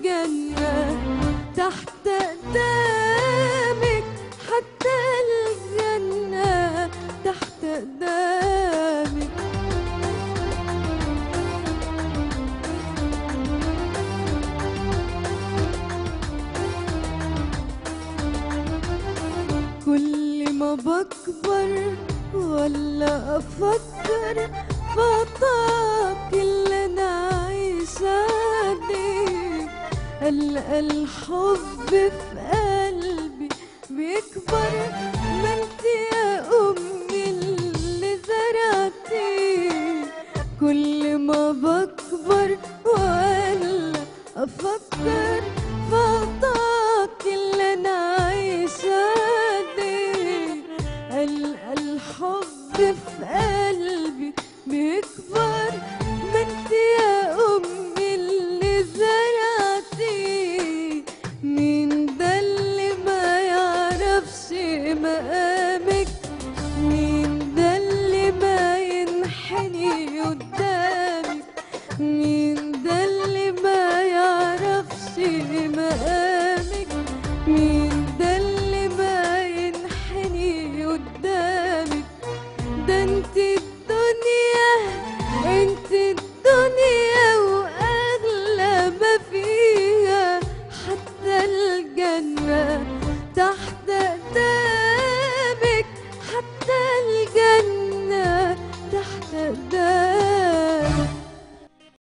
الجنة تحت أقدامك حتى الجنة تحت أقدامك كل ما بكبر ولا افكر فطاق اللي انا عايشه عليه القى الحب في قلبي بيكبر ما انت يا امي اللي زرعتيه كل ما بكبر